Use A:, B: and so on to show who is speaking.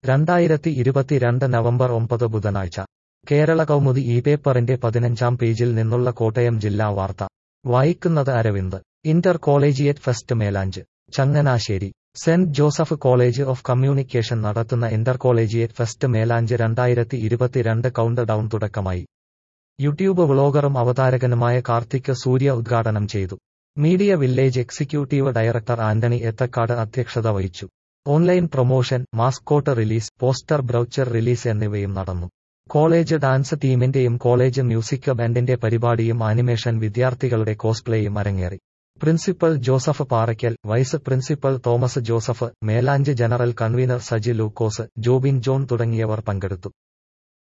A: രണ്ടായിരത്തി ഇരുപത്തിരണ്ട് നവംബർ ഒമ്പത് ബുധനാഴ്ച കേരള കൗമുദി ഈ പേപ്പറിന്റെ പതിനഞ്ചാം പേജിൽ നിന്നുള്ള കോട്ടയം ജില്ലാ വാർത്ത വായിക്കുന്നത് Aravind inter collegiate fest Melange Changanassery സെന്റ് ജോസഫ് കോളേജ് ഓഫ് കമ്മ്യൂണിക്കേഷൻ നടത്തുന്ന ഇന്റർ കോളേജിയറ്റ് ഫെസ്റ്റ് മേലാഞ്ച് രണ്ടായിരത്തി ഇരുപത്തിരണ്ട് കൗണ്ട് ഡൌൺ തുടക്കമായി യൂട്യൂബ് വ്ളോഗറും അവതാരകനുമായ കാർത്തിക് സൂര്യ ഉദ്ഘാടനം ചെയ്തു Media Village executive director Antony Ethakkad അധ്യക്ഷത വഹിച്ചു online promotion mascot release poster brochure release എന്നിവയും നടന്നു കോളേജ് ഡാൻസ് ടീമിന്റെയും കോളേജ് മ്യൂസിക് ബാൻഡിന്റെ പരിപാടിയും ആനിമേഷൻ വിദ്യാർത്ഥികളുടെ കോസ്പ്ലേയും അരങ്ങേറി principal Joseph Parackal vice principal Thomas Joseph Melange general convener Saji Lukose Jobin John തുടങ്ങിയവർ പങ്കെടുത്തു